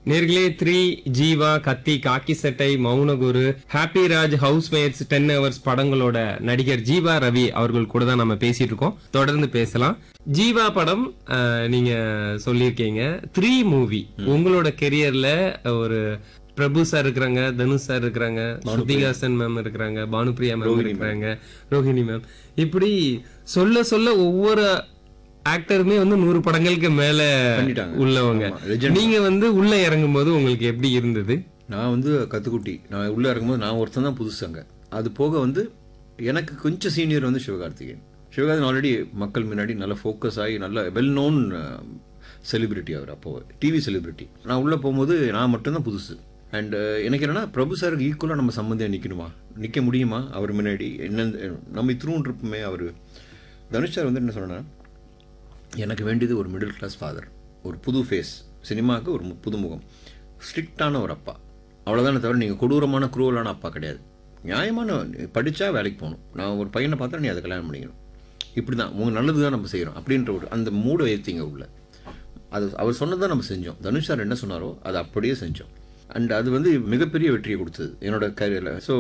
நேர்களே three Jeeva Kaththi Kaakki Sattai Mounaguru happy Raj house mates ten hours படங்களோட நடிகர் ஜீவா ரவி அவர்கள் கூட தான் நம்ம பேசிட்டு இருக்கோம் தொடர்ந்து பேசலாம் ஜீவா படம் அஹ், நீங்க சொல்லியிருக்கீங்க த்ரீ மூவி உங்களோட கெரியர்ல ஒரு பிரபு சார் இருக்கிறாங்க தனுஷ் சார் இருக்கிறாங்க ஸ்ருதிகாசன் மேம் இருக்கிறாங்க பானுப்ரியா மேம் இருக்கிறாங்க ரோஹிணி மேம் இப்படி சொல்ல சொல்ல ஒவ்வொரு ஆக்டருமே வந்து நூறு படங்களுக்கு மேல பண்ணிட்டாங்க. உள்ளவங்க ஆமா, legend. நீங்க வந்து உள்ள இறங்கும் போது உங்களுக்கு எப்படி இருந்தது நான் வந்து கத்துக்குட்டி நான் உள்ளே இறங்கும்போது நான் ஒருத்தன் தான் புதுசு அங்கே அது போக வந்து எனக்கு கொஞ்சம் சீனியர் வந்து சிவகார்த்திகேயன் சிவகார்த்திகேயன் ஆல்ரெடி மக்கள் முன்னாடி நல்ல ஃபோக்கஸ் ஆகி நல்ல வெல் நோன் செலிபிரிட்டி அவர் அப்போ டிவி செலிபிரிட்டி நான் உள்ளே போகும்போது நான் மட்டும்தான் புதுசு அண்ட் எனக்கு என்னன்னா பிரபு சாருக்கு ஈக்குவலாக நம்ம சம்மந்தியாக நிற்கணுமா நிற்க முடியுமா அவர் முன்னாடி என்ன நம்ம இத்திரும் இருப்போமே அவர் தனுஷ் சார் வந்து என்ன சொன்னா எனக்கு வேண்டியது ஒரு மிடில் கிளாஸ் ஃபாதர் ஒரு புது ஃபேஸ் சினிமாவுக்கு ஒரு மு- புதுமுகம் ஸ்ட்ரிக்டான ஒரு அப்பா அவ்வளோதானே தவிர நீங்கள் கொடூரமான குரூவலான அப்பா கிடையாது நியாயமான படித்தா வேலைக்கு போகணும் நான் ஒரு பையனை பார்த்தா நீ அதை கல்யாணம் பண்ணிக்கணும் இப்படி தான் உங்கள் நல்லது தான் நம்ம செய்கிறோம் அப்படின்ற ஒரு அந்த மூடை ஏற்றிங்க உள்ள அது அவர் சொன்னதை நம்ம செஞ்சோம் தனுஷ் சார் என்ன சொன்னாரோ அதை அப்படியே செஞ்சோம் அண்ட் அது வந்து மிகப்பெரிய வெற்றியை கொடுத்தது என்னோட கரியரில் ஸோ